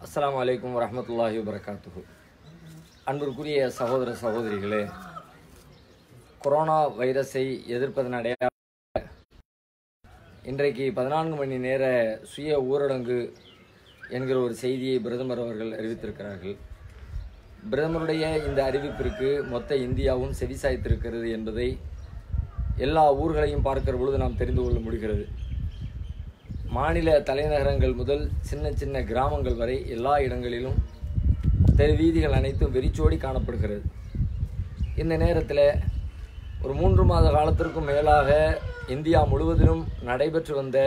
அஸ்ஸலாமு அலைக்கும் வரஹ்மத்துல்லாஹி வபரகாத்துஹு அன்பிற்குரிய சகோதர சகோதரிகளே கொரோனா வைரஸை எதிர்ப்பதன் அடையாள இன்றைக்கு பதினான்கு மணி நேர சுய ஊரடங்கு என்கிற ஒரு செய்தியை பிரதமர் அவர்கள் அறிவித்திருக்கிறார்கள் பிரதமருடைய இந்த அறிவிப்பிற்கு மொத்த இந்தியாவும் செவிசாய்த்திருக்கிறது என்பதை எல்லா ஊர்களையும் பார்க்கிற பொழுது நாம் தெரிந்து கொள்ள முடிகிறது மாநில தலைநகரங்கள் முதல் சின்ன சின்ன கிராமங்கள் வரை எல்லா இடங்களிலும் தெரு வீதிகள் அனைத்தும் வெறிச்சோடி காணப்படுகிறது இந்த நேரத்தில் ஒரு மூன்று மாத காலத்திற்கும் மேலாக இந்தியா முழுவதிலும் நடைபெற்று வந்த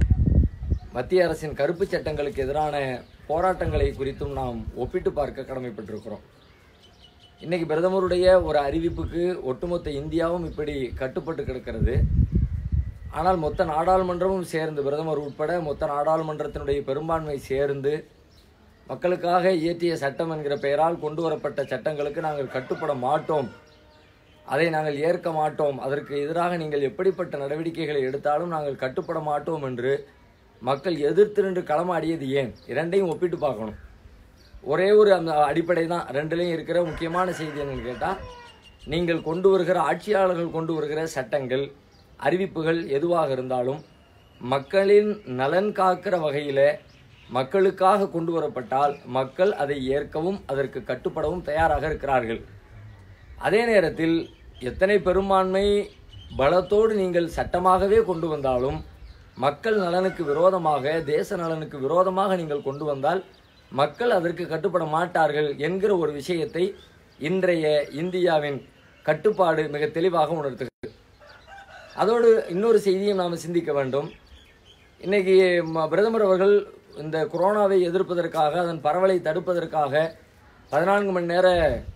மத்திய அரசின் கருப்பு சட்டங்களுக்கு எதிரான போராட்டங்களை குறித்தும் நாம் ஒப்பிட்டு பார்க்க கடமைப்பட்டிருக்கிறோம் இன்னைக்கு பிரதமருடைய ஒரு அறிவிப்புக்கு ஒட்டுமொத்த இந்தியாவும் இப்படி கட்டுப்பட்டு கிடக்கிறது ஆனால் மொத்த நாடாளுமன்றமும் சேர்ந்து பிரதமர் உட்பட மொத்த நாடாளுமன்றத்தினுடைய பெரும்பான்மை சேர்ந்து மக்களுக்காக இயற்றிய சட்டம் என்கிற பெயரால் கொண்டு வரப்பட்ட சட்டங்களுக்கு நாங்கள் கட்டுப்பட மாட்டோம் அதை நாங்கள் ஏற்க மாட்டோம் அதற்கு எதிராக நீங்கள் எப்படிப்பட்ட நடவடிக்கைகளை எடுத்தாலும் நாங்கள் கட்டுப்பட மாட்டோம் என்று மக்கள் எதிர்த்து நின்று களமாடியது ஏன் இரண்டையும் ஒப்பிட்டு பார்க்கணும் ஒரே ஒரு அந்த அடிப்படை தான் ரெண்டுலேயும் இருக்கிற முக்கியமான செய்தி என்னன்னு கேட்டால் நீங்கள் கொண்டு வருகிற ஆட்சியாளர்கள் கொண்டு வருகிற சட்டங்கள் அறிவிப்புகள் எதுவாக இருந்தாலும் மக்களின் நலன் காக்கிற வகையில் மக்களுக்காக கொண்டு வரப்பட்டால் மக்கள் அதை ஏற்கவும் அதற்கு கட்டுப்படவும் தயாராக இருக்கிறார்கள் அதே நேரத்தில் எத்தனை பெரும்பான்மை பலத்தோடு நீங்கள் சட்டமாகவே கொண்டு வந்தாலும் மக்கள் நலனுக்கு விரோதமாக தேச நலனுக்கு விரோதமாக நீங்கள் கொண்டு வந்தால் மக்கள் அதற்கு கட்டுப்பட மாட்டார்கள் என்கிற ஒரு விஷயத்தை இன்றைய இந்தியாவின் கட்டுப்பாடு மிக தெளிவாக உணர்த்துகிறது அதோடு இன்னொரு செய்தியும் நாம் சிந்திக்க வேண்டும் இன்னைக்கு ம- பிரதமர் அவர்கள் இந்த கொரோனாவை எதிர்ப்பதற்காக அதன் பரவலை தடுப்பதற்காக பதினான்கு மணி நேர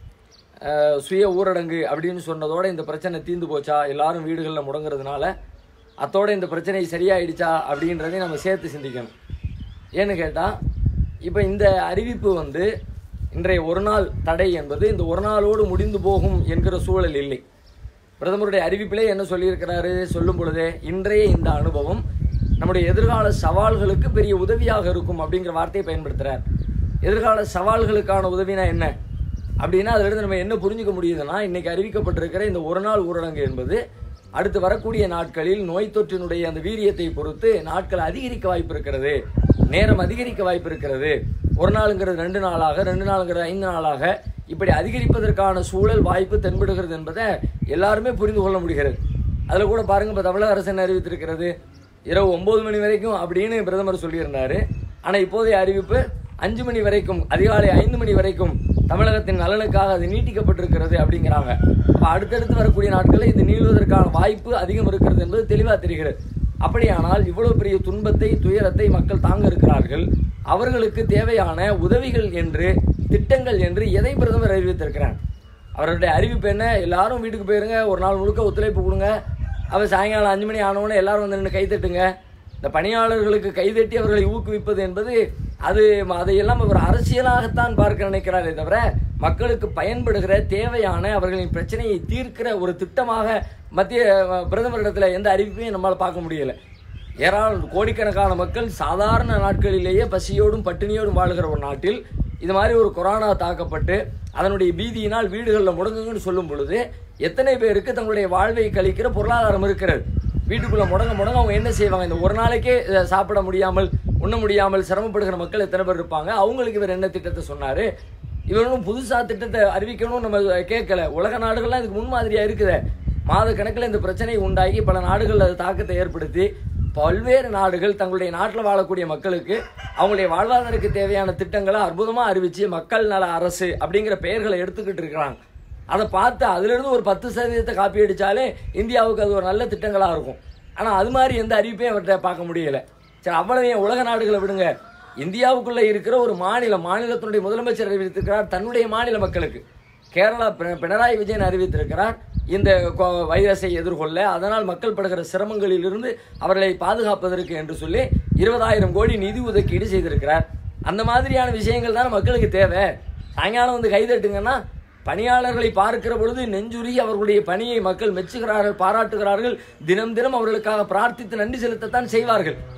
அஹ், சுய ஊரடங்கு அப்படின்னு சொன்னதோட இந்த பிரச்சனை தீர்ந்து போச்சா எல்லாரும் வீடுகளில் முடங்குறதுனால அத்தோட இந்த பிரச்சனை சரியாயிடுச்சா அப்படின்றதையும் நம்ம சேர்த்து சிந்திக்கணும் ஏன்னு கேட்டால் இப்போ இந்த அறிவிப்பு வந்து இன்றைய ஒரு நாள் தடை என்பது இந்த ஒரு நாளோடு முடிந்து போகும் என்கிற சூழல் இல்லை பிரதமருடைய அறிவிப்பிலே என்ன சொல்லியிருக்கிறாரு சொல்லும் பொழுதே இன்றைய இந்த அனுபவம் நம்முடைய எதிர்கால சவால்களுக்கு பெரிய உதவியாக இருக்கும் அப்படிங்கிற வார்த்தையை பயன்படுத்துறார் எதிர்கால சவால்களுக்கான உதவினா என்ன அப்படின்னா அதிலிருந்து நம்ம என்ன புரிஞ்சுக்க முடியுதுன்னா இன்னைக்கு அறிவிக்கப்பட்டிருக்கிற இந்த ஒரு நாள் ஊரடங்கு என்பது அடுத்து வரக்கூடிய நாட்களில் நோய் தொற்றினுடைய அந்த வீரியத்தை பொறுத்து நாட்கள் அதிகரிக்க வாய்ப்பு இருக்கிறது நேரம் அதிகரிக்க வாய்ப்பு இருக்கிறது ஒரு நாளுங்கிறது ரெண்டு நாளாக ரெண்டு நாளுங்கிறது ஐந்து நாளாக இப்படி அதிகரிப்பதற்கான சூழல் வாய்ப்பு தென்படுகிறது என்பதை எல்லாருமே புரிந்து கொள்ள முடிகிறது அதில் கூட பாருங்க இப்போ தமிழக அரசு என்ன அறிவித்திருக்கிறது இரவு ஒன்பது மணி வரைக்கும் அப்படின்னு பிரதமர் சொல்லியிருந்தாரு ஆனால் இப்போதைய அறிவிப்பு அஞ்சு மணி வரைக்கும் அதிகாலை ஐந்து மணி வரைக்கும் தமிழகத்தின் நலனுக்காக அது நீட்டிக்கப்பட்டிருக்கிறது அப்படிங்கிறாங்க அப்போ அடுத்தடுத்து வரக்கூடிய நாட்களில் இது நீளுவதற்கான வாய்ப்பு அதிகம் இருக்கிறது என்பது தெளிவாக தெரிகிறது அப்படியானால் இவ்வளவு பெரிய துன்பத்தை துயரத்தை மக்கள் தாங்க இருக்கிறார்கள் அவர்களுக்கு தேவையான உதவிகள் என்று திட்டங்கள் என்று எதை பிரதமர் அறிவித்திருக்கிறார் அவருடைய அறிவிப்பு என்ன எல்லாரும் வீட்டுக்கு போயிருங்க ஒரு நாள் முழுக்க ஒத்துழைப்பு கொடுங்க அவர் சாயங்காலம் அஞ்சு மணி ஆனவுடனே எல்லாரும் வந்து நின்று கைத்தட்டுங்க இந்த பணியாளர்களுக்கு கைதட்டி அவர்களை ஊக்குவிப்பது என்பது அது அதையெல்லாம் அவர் அரசியலாகத்தான் பார்க்க நினைக்கிறாரே தவிர மக்களுக்கு பயன்படுகிற தேவையான அவர்களின் பிரச்சனையை தீர்க்கிற ஒரு திட்டமாக மத்திய அஹ், பிரதமரிடத்தில் எந்த அறிவிப்பையும் நம்மால் பார்க்க முடியல ஏராளம் கோடிக்கணக்கான மக்கள் சாதாரண நாட்களிலேயே பசியோடும் பட்டினியோடும் வாழுகிற ஒரு நாட்டில் இது மாதிரி ஒரு கொரோனா தாக்கப்பட்டு அதனுடைய பீதியினால் வீடுகளில் முடங்குங்கன்னு சொல்லும் பொழுது எத்தனை பேருக்கு தங்களுடைய வாழ்வை கழிக்கிற பொருளாதாரம் இருக்கிறது வீட்டுக்குள்ள முடங்க முடங்க அவங்க என்ன செய்வாங்க இந்த ஒரு நாளைக்கே இதை சாப்பிட முடியாமல் உண்ண முடியாமல் சிரமப்படுகிற மக்கள் எத்தனை பேர் இருப்பாங்க அவங்களுக்கு இவர் என்ன திட்டத்தை சொன்னாரு இவர் ஒன்றும் புதுசா திட்டத்தை அறிவிக்கணும்னு நம்ம கேட்கல உலக நாடுகள்லாம் இதுக்கு முன்மாதிரியா இருக்குதே மாத கணக்கில் இந்த பிரச்சனை உண்டாகி பல நாடுகள் அது தாக்கத்தை ஏற்படுத்தி பல்வேறு நாடுகள் தங்களுடைய நாட்டில் வாழக்கூடிய மக்களுக்கு அவங்களுடைய வாழ்வாதாரத்துக்கு தேவையான திட்டங்களை அற்புதமாக அறிவிச்சு மக்கள் நல அரசு அப்படிங்கிற பெயர்களை எடுத்துக்கிட்டு இருக்கிறாங்க அதை பார்த்து அதிலிருந்து ஒரு பத்து சதவீதத்தை காப்பி அடித்தாலே இந்தியாவுக்கு அது ஒரு நல்ல திட்டங்களாக இருக்கும் ஆனால் அது மாதிரி எந்த அறிவிப்பையும் அவர்கிட்ட பார்க்க முடியல சரி அவ்வளவு ஏன் உலக நாடுகளை விடுங்க இந்தியாவுக்குள்ள இருக்கிற ஒரு மாநிலம் மாநிலத்தினுடைய முதலமைச்சர் அறிவித்திருக்கிறார் தன்னுடைய மாநில மக்களுக்கு கேரளா பி- பினராயி விஜயன் அறிவித்திருக்கிறார் இந்த கொ- வைரஸை எதிர்கொள்ள அதனால் மக்கள் படுகிற சிரமங்களிலிருந்து அவர்களை பாதுகாப்பதற்கு என்று சொல்லி இருபதாயிரம் கோடி நிதி ஒதுக்கீடு செய்திருக்கிறார் அந்த மாதிரியான விஷயங்கள் தான் மக்களுக்கு தேவை சாயங்காலம் வந்து கைதட்டுங்கன்னா பணியாளர்களை பார்க்கிற பொழுது நெஞ்சுருகி அவர்களுடைய பணியை மக்கள் மெச்சுகிறார்கள் பாராட்டுகிறார்கள் தினம் தினம் அவர்களுக்காக பிரார்த்தித்து நன்றி செலுத்தத்தான் செய்வார்கள்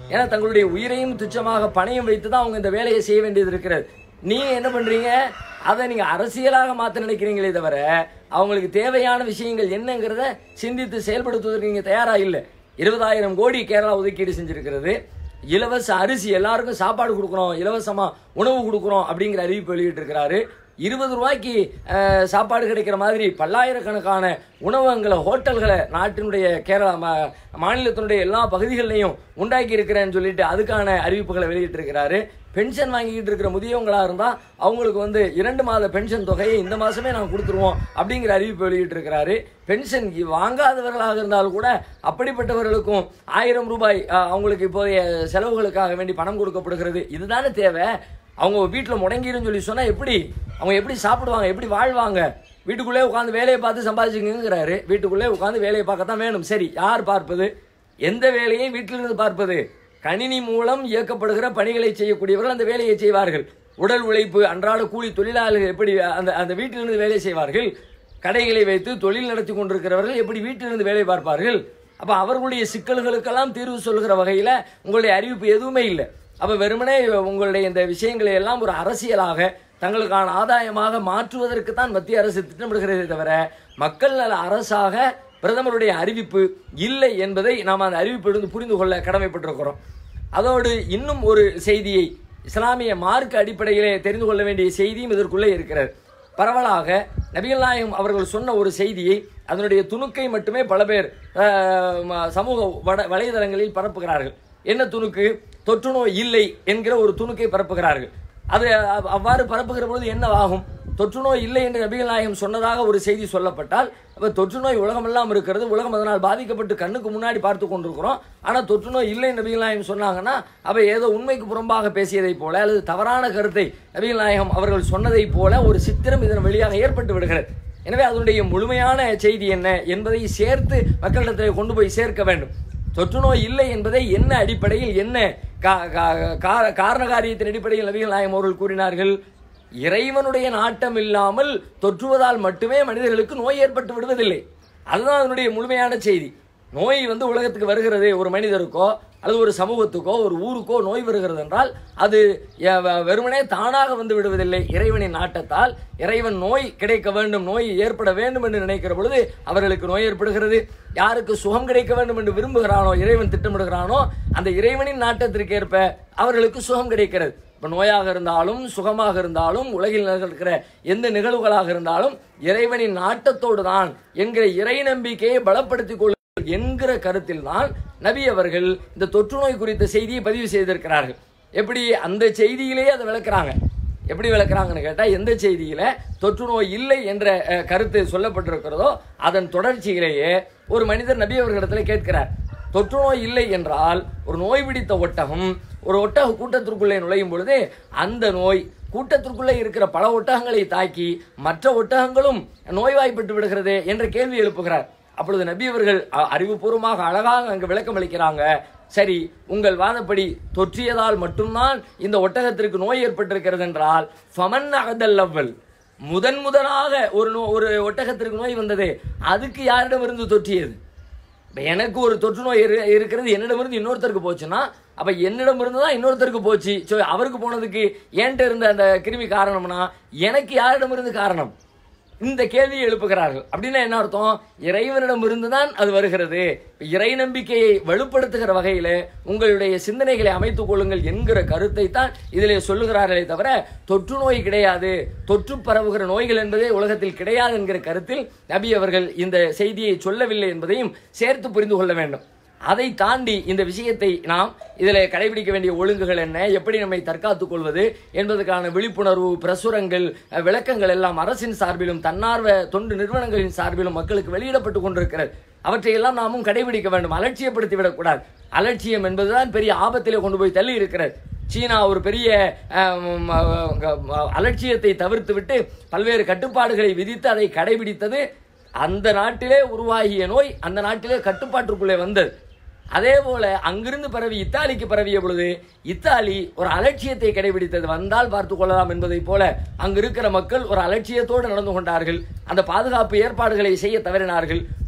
ஏன்னா தங்களுடைய உயிரையும் துச்சமாக பணையம் வைத்து தான் அவங்க இந்த வேலையை செய்ய வேண்டியது இருக்கிறது நீங்க என்ன பண்றீங்க அதை நீங்க அரசியலாக மாத்த நினைக்கிறீங்களே தவிர அவங்களுக்கு தேவையான விஷயங்கள் என்னங்கிறத சிந்தித்து செயல்படுத்துவதற்கு நீங்க தயாரா இல்லை இருபதாயிரம் கோடி கேரளா ஒதுக்கீடு செஞ்சிருக்கிறது இலவச அரிசி எல்லாருக்கும் சாப்பாடு கொடுக்குறோம் இலவசமா உணவு கொடுக்குறோம் அப்படிங்கிற அறிவிப்பு வெளியிட்டு இருக்கிறாரு இருபது ரூபாய்க்கு அஹ், சாப்பாடு கிடைக்கிற மாதிரி பல்லாயிரக்கணக்கான உணவகங்களை ஹோட்டல்களை நாட்டினுடைய கேரளா மா- மாநிலத்தினுடைய எல்லா பகுதிகளிலையும் உண்டாக்கி இருக்கிறேன்னு சொல்லிட்டு அதுக்கான அறிவிப்புகளை வெளியிட்டிருக்கிறாரு பென்ஷன் வாங்கிக்கிட்டு இருக்கிற முதியவங்களா இருந்தா அவங்களுக்கு வந்து இரண்டு மாத பென்ஷன் தொகையை இந்த மாசமே நான் கொடுத்துருவோம் அப்படிங்கிற அறிவிப்பு வெளியிட்டிருக்கிறாரு பென்ஷன் இ- வாங்காதவர்களாக இருந்தாலும் கூட அப்படிப்பட்டவர்களுக்கும் ஆயிரம் ரூபாய் அஹ், அவங்களுக்கு இப்போதைய செலவுகளுக்காக வேண்டி பணம் கொடுக்கப்படுகிறது இதுதானே தேவை அவங்க வீட்டில் முடங்கிருன்னு சொல்லி சொன்னா எப்படி அவங்க எப்படி சாப்பிடுவாங்க எப்படி வாழ்வாங்க வீட்டுக்குள்ளே உட்காந்து வேலையை பார்த்து சம்பாதிச்சுங்கிறாரு வீட்டுக்குள்ளே உட்காந்து வேலையை பார்க்கத்தான் வேணும் சரி யார் பார்ப்பது எந்த வேலையை வீட்டிலிருந்து பார்ப்பது கணினி மூலம் இயக்கப்படுகிற பணிகளை செய்யக்கூடியவர்கள் அந்த வேலையை செய்வார்கள் உடல் உழைப்பு அன்றாட கூலி தொழிலாளர்கள் எப்படி அந்த அந்த வீட்டிலிருந்து வேலை செய்வார்கள் கடைகளை வைத்து தொழில் நடத்தி கொண்டிருக்கிறவர்கள் எப்படி வீட்டிலிருந்து வேலை பார்ப்பார்கள் அப்ப அவர்களுடைய சிக்கல்களுக்கெல்லாம் தீர்வு சொல்கிற வகையில உங்களுடைய அறிவிப்பு எதுவுமே இல்லை அப்ப வெறுமனே உங்களுடைய இந்த விஷயங்களை எல்லாம் ஒரு அரசியலாக தங்களுக்கான ஆதாயமாக மாற்றுவதற்கு தான் மத்திய அரசு திட்டமிடுகிறதே தவிர மக்கள் நல அரசாக பிரதமருடைய அறிவிப்பு இல்லை என்பதை நாம் அந்த அறிவிப்பிலிருந்து புரிந்து கொள்ள கடமைப்பட்டிருக்கிறோம் அதோடு இன்னும் ஒரு செய்தியை இஸ்லாமிய மார்க்க அடிப்படையிலே தெரிந்து கொள்ள வேண்டிய செய்தியும் இதற்குள்ளே இருக்கிறது பரவலாக நபிகள் நாயகம் அவர்கள் சொன்ன ஒரு செய்தியை அதனுடைய துணுக்கை மட்டுமே பல பேர் அஹ், ம- சமூக வட வலைதளங்களில் பரப்புகிறார்கள் என்ன துணுக்கு தொற்று நோய் இல்லை என்கிற ஒரு துணுக்கை பரப்புகிறார்கள் அது அவ்- அவ்வாறு பரப்புகிற பொழுது என்ன ஆகும் தொற்று நோய் இல்லை என்று நபிகள் நாயகம் சொன்னதாக ஒரு செய்தி சொல்லப்பட்டால் அப்ப தொற்று நோய் உலகமெல்லாம் இருக்கிறது உலகம் அதனால் பாதிக்கப்பட்டு கண்ணுக்கு முன்னாடி பார்த்து கொண்டிருக்கிறோம் ஆனா தொற்று நோய் இல்லை நபிகள் நாயகம் சொன்னாங்கன்னா அப்ப ஏதோ உண்மைக்கு புறம்பாக பேசியதை போல அல்லது தவறான கருத்தை நபிகள் நாயகம் அவர்கள் சொன்னதை போல ஒரு சித்திரம் இதன் வழியாக ஏற்பட்டு விடுகிறது எனவே அதனுடைய முழுமையான செய்தி என்ன என்பதை சேர்த்து மக்களிடத்தில் கொண்டு போய் சேர்க்க வேண்டும் தொற்று நோய் இல்லை என்பதை என்ன அடிப்படையில் என்ன கா- கா- கா- காரண காரியத்தின் அடிப்படையில் நபிகள் நாயகம் அவர்கள் கூறினார்கள் இறைவனுடைய நாட்டம் இல்லாமல் தொற்றுவதால் மட்டுமே மனிதர்களுக்கு நோய் ஏற்பட்டு விடுவதில்லை அதுதான் அதனுடைய முழுமையான செய்தி நோய் வந்து உலகத்துக்கு வருகிறது ஒரு மனிதருக்கோ அல்லது ஒரு சமூகத்துக்கோ ஒரு ஊருக்கோ நோய் வருகிறது என்றால் அது எ- வ- வெறுமனே தானாக வந்து விடுவதில்லை இறைவனின் நாட்டத்தால் இறைவன் நோய் கிடைக்க வேண்டும் நோய் ஏற்பட வேண்டும் என்று நினைக்கிற பொழுது அவர்களுக்கு நோய் ஏற்படுகிறது யாருக்கு சுகம் கிடைக்க வேண்டும் என்று விரும்புகிறானோ இறைவன் திட்டமிடுகிறானோ அந்த இறைவனின் நாட்டத்திற்கு ஏற்ப அவர்களுக்கு சுகம் கிடைக்கிறது இப்ப நோயாக இருந்தாலும் சுகமாக இருந்தாலும் உலகில் நடக்கிற எந்த நிகழ்வுகளாக இருந்தாலும் இறைவனின் நாட்டத்தோடு தான் என்கிற இறை நம்பிக்கையை பலப்படுத்திக் கொள்ள என்கிற கருத்தில் தான் நபி அவர்கள் இந்த தொற்று நோய் குறித்த செய்தியை பதிவு செய்திருக்கிறார்கள் எப்படி அந்த செய்தியிலேயே அதை விளக்குறாங்க எப்படி விளக்குறாங்கன்னு கேட்டா எந்த செய்தியில தொற்று நோய் இல்லை என்ற அஹ், கருத்து சொல்லப்பட்டிருக்கிறதோ அதன் தொடர்ச்சியிலேயே ஒரு மனிதர் நபி அவர்களிடத்தில் கேட்கிறார் தொற்று நோய் இல்லை என்றால் ஒரு நோய் பிடித்த ஒட்டகம் ஒரு ஒட்டக கூட்டத்திற்குள்ளே நுழையும் பொழுது அந்த நோய் கூட்டத்திற்குள்ளே இருக்கிற பல ஒட்டகங்களை தாக்கி மற்ற ஒட்டகங்களும் நோய்வாய்ப்பட்டு விடுகிறது என்ற கேள்வி எழுப்புகிறார் அப்பொழுது நபி அவர்கள் அ- அறிவுபூர்வமாக அழகாக அங்கு விளக்கம் அளிக்கிறாங்க சரி உங்கள் வாதப்படி தொற்றியதால் மட்டும்தான் இந்த ஒட்டகத்திற்கு நோய் ஏற்பட்டிருக்கிறது என்றால் ஃபமன் அகதல் அவ்வல் முதன் முதலாக ஒரு நோ ஒரு ஒட்டகத்திற்கு நோய் வந்தது அதுக்கு யாரிடமிருந்து தொற்றியது இப்ப எனக்கு ஒரு தொற்று நோய் இரு- இருக்கிறது என்னிடமிருந்து இன்னொருத்தருக்கு போச்சுன்னா அப்ப என்னிடமிருந்து தான் இன்னொருத்தருக்கு போச்சு சோ அவருக்கு போனதுக்கு என்கிட்ட இருந்த அந்த கிருமி காரணம்னா எனக்கு யாரிடமிருந்து காரணம் இந்த கேள்வியை எழுப்புகிறார்கள் அப்படின்னா என்ன அர்த்தம் இறைவனிடமிருந்து தான் அது வருகிறது இறை நம்பிக்கையை வலுப்படுத்துகிற வகையில உங்களுடைய சிந்தனைகளை அமைத்துக் கொள்ளுங்கள் என்கிற கருத்தை தான் இதிலே சொல்லுகிறார்களே தவிர தொற்று நோய் கிடையாது தொற்று பரவுகிற நோய்கள் என்பதே உலகத்தில் கிடையாது என்கிற கருத்தில் நபி அவர்கள் இந்த செய்தியை சொல்லவில்லை என்பதையும் சேர்த்து புரிந்து கொள்ள வேண்டும் அதை தாண்டி இந்த விஷயத்தை நாம் இதில் கடைபிடிக்க வேண்டிய ஒழுங்குகள் என்ன எப்படி நம்மை தற்காத்துக் கொள்வது என்பதற்கான விழிப்புணர்வு பிரசுரங்கள் அஹ், விளக்கங்கள் எல்லாம் அரசின் சார்பிலும் தன்னார்வ தொண்டு நிறுவனங்களின் சார்பிலும் மக்களுக்கு வெளியிடப்பட்டு கொண்டிருக்கிறது அவற்றையெல்லாம் நாமும் கடைபிடிக்க வேண்டும் அலட்சியப்படுத்தி விடக்கூடாது அலட்சியம் என்பதுதான் பெரிய ஆபத்திலே கொண்டு போய் தள்ளி இருக்கிறது சீனா ஒரு பெரிய அஹ், அஹ், அலட்சியத்தை தவிர்த்து விட்டு பல்வேறு கட்டுப்பாடுகளை விதித்து அதை கடைபிடித்தது அந்த நாட்டிலே உருவாகிய நோய் அந்த நாட்டிலே கட்டுப்பாட்டுக்குள்ளே வந்தது அதே போல அங்கிருந்து பரவி இத்தாலிக்கு பரவிய பொழுது இத்தாலி ஒரு அலட்சியத்தை கடைபிடித்தது வந்தால் பார்த்துக் கொள்ளலாம் என்பதை போல அங்கு இருக்கிற மக்கள் ஒரு அலட்சியத்தோடு நடந்து கொண்டார்கள் அந்த பாதுகாப்பு ஏற்பாடுகளை செய்ய தவறினார்கள்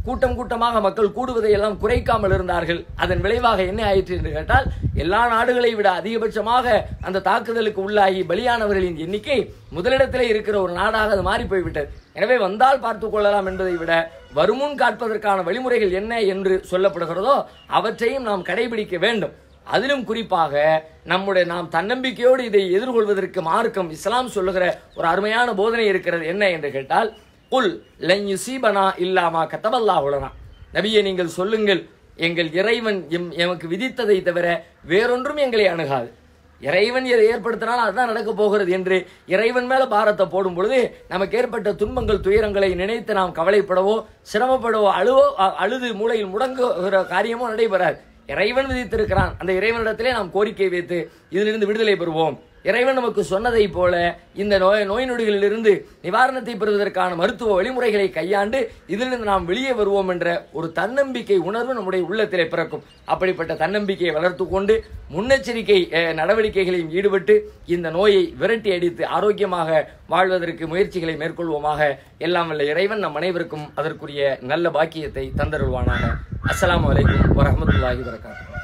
கூட்டம் கூட்டமாக மக்கள் கூடுவதை எல்லாம் குறைக்காமல் இருந்தார்கள் அதன் விளைவாக என்ன ஆயிற்று என்று கேட்டால் எல்லா நாடுகளை விட அதிகபட்சமாக அந்த தாக்குதலுக்கு உள்ளாகி பலியானவர்களின் எண்ணிக்கை முதலிடத்திலே இருக்கிற ஒரு நாடாக அது மாறி போய்விட்டது எனவே வந்தால் பார்த்துக் கொள்ளலாம் என்பதை விட வருமுன் காட்பதற்கான வழிமுறைகள் என்ன என்று சொல்லப்படுகிறதோ அவற்றையும் நாம் கடைபிடிக்க வேண்டும் அதிலும் குறிப்பாக நம்முடைய நாம் தன்னம்பிக்கையோடு இதை எதிர்கொள்வதற்கு மார்க்கம் இஸ்லாம் சொல்லுகிற ஒரு அருமையான போதனை இருக்கிறது என்ன என்று கேட்டால் குல் லன் யுசீபனா இல்லாமா கத்தபல்லாஹுலனா நபியே நீங்கள் சொல்லுங்கள் எங்கள் இறைவன் எம் எமக்கு விதித்ததை தவிர வேறொன்றும் எங்களை அணுகாது இறைவன் இதை ஏற்படுத்தினால் அதுதான் நடக்க போகிறது என்று இறைவன் மேல பாரத்தை போடும் பொழுது நமக்கு ஏற்பட்ட துன்பங்கள் துயரங்களை நினைத்து நாம் கவலைப்படவோ சிரமப்படவோ அழுவோ அ- அழுது மூளையில் முடங்குகிற காரியமோ நடைபெறாது இறைவன் விதித்திருக்கிறான் அந்த இறைவனிடத்திலே நாம் கோரிக்கை வைத்து இதிலிருந்து விடுதலை பெறுவோம் இறைவன் நமக்கு சொன்னதைப் போல இந்த நோய் நோய் நொடிகளிலிருந்து நிவாரணத்தை பெறுவதற்கான மருத்துவ வழிமுறைகளை கையாண்டு இதிலிருந்து நாம் வெளியே வருவோம் என்ற ஒரு தன்னம்பிக்கை உணர்வு நம்முடைய உள்ளத்திலே பிறக்கும் அப்படிப்பட்ட தன்னம்பிக்கையை வளர்த்து கொண்டு முன்னெச்சரிக்கை அஹ், நடவடிக்கைகளையும் ஈடுபட்டு இந்த நோயை விரட்டி அடித்து ஆரோக்கியமாக வாழ்வதற்கு முயற்சிகளை மேற்கொள்வோமாக எல்லாம் வல்ல இறைவன் நம் அனைவருக்கும் அதற்குரிய நல்ல பாக்கியத்தை தந்தருள்வானாக அஸ்ஸலாமு அலைக்கும் வரஹ்மத்துல்லாஹி வரகாத்துஹு